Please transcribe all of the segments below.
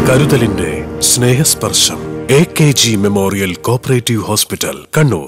കരുതലിന്റെ സ്നേഹസ്പർശം A K G memorial cooperative hospital Kannur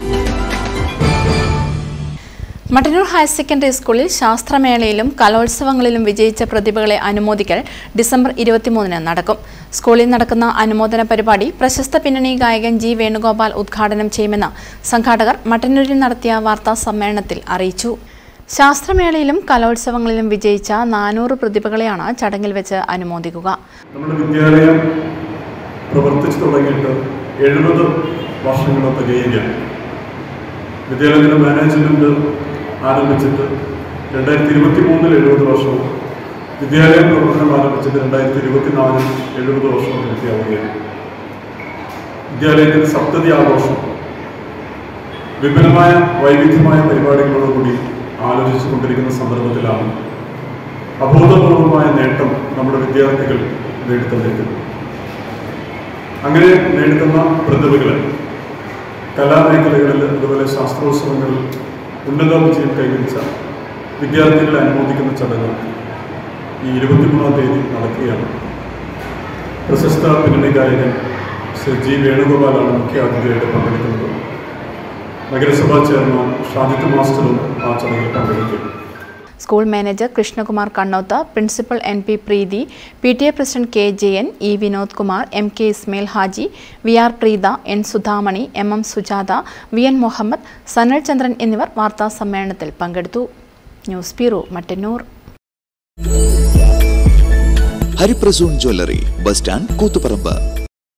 Mattannur higher secondary സ്കൂളിൽ ശാസ്ത്രമേളയിലും കലോത്സവങ്ങളിലും വിജയിച്ച പ്രതിഭകളെ അനുമോദിക്കൽ ഡിസംബർ ഇരുപത്തിമൂന്നിന് നടക്കും സ്കൂളിൽ നടക്കുന്ന അനുമോദന പരിപാടി പ്രശസ്ത പിന്നണി ഗായകൻ ജി വേണുഗോപാൽ ഉദ്ഘാടനം ചെയ്യുമെന്ന് സംഘാടകർ മട്ടന്നൂരിൽ നടത്തിയ വാർത്താ സമ്മേളനത്തിൽ അറിയിച്ചു ശാസ്ത്രമേളയിലും കലോത്സവങ്ങളിലും വിജയിച്ച നാനൂറ് പ്രതിഭകളെയാണ് ചടങ്ങിൽ വെച്ച് അനുമോദിക്കുക നമ്മുടെ വിദ്യാലയം പ്രവർത്തിച്ചു തുടങ്ങിയിട്ട് എഴുപത് വർഷങ്ങൾ തികയുകയാണ് വിദ്യാലയത്തിൻ്റെ മാനേജ്മെൻറ്റ് ആരംഭിച്ചിട്ട് രണ്ടായിരത്തി ഇരുപത്തി മൂന്നിൽ എഴുപത് വർഷവും വിദ്യാലയം പ്രവർത്തനം ആരംഭിച്ചത് രണ്ടായിരത്തി ഇരുപത്തിനാലിൽ എഴുപത് വർഷവും പൂർത്തിയാവുകയാണ് വിദ്യാലയത്തിൻ്റെ സപ്തതി ആഘോഷം വിപുലമായ വൈവിധ്യമായ പരിപാടികളോടുകൂടി ആലോചിച്ചു കൊണ്ടിരിക്കുന്ന സന്ദർഭത്തിലാണ് അഭൂതപൂർവമായ നേട്ടം നമ്മുടെ വിദ്യാർത്ഥികൾ നേടിത്തന്നിരിക്കുന്നു അങ്ങനെ നേടുന്ന പ്രതിഭകളെ കലാമേഖലകളിൽ അതുപോലെ ശാസ്ത്രോത്സവങ്ങളിൽ ഉന്നത വിജയം കൈവരിച്ച വിദ്യാർത്ഥികളെ അനുമോദിക്കുന്ന ചടങ്ങ് ഈ ഇരുപത്തിമൂന്നാം തീയതി നടക്കുകയാണ് പ്രശസ്ത പിന്നണി ഗായകൻ ശ്രീ ജി വേണുഗോപാലാണ് മുഖ്യ അതിഥിയായിട്ട് പങ്കെടുക്കുന്നത് നഗരസഭാ ചെയർമാൻ ഷാജിത്ത് മാസ്റ്ററും ആ ചടങ്ങിൽ പങ്കെടുക്കും school manager Krishnakumar Kannoth principal N P Preethi P T A president K Jayan E Vinod Kumar M K Ismail Haji V R Preetha N Sudhamani M M Sujatha V N Muhammad Sanal Chandran എന്നിവർ വാർത്താ സമ്മേളനത്തിൽ പങ്കെടുത്തു news bureau Mattannur Hariprasoon jewellery bus stand Koothuparamba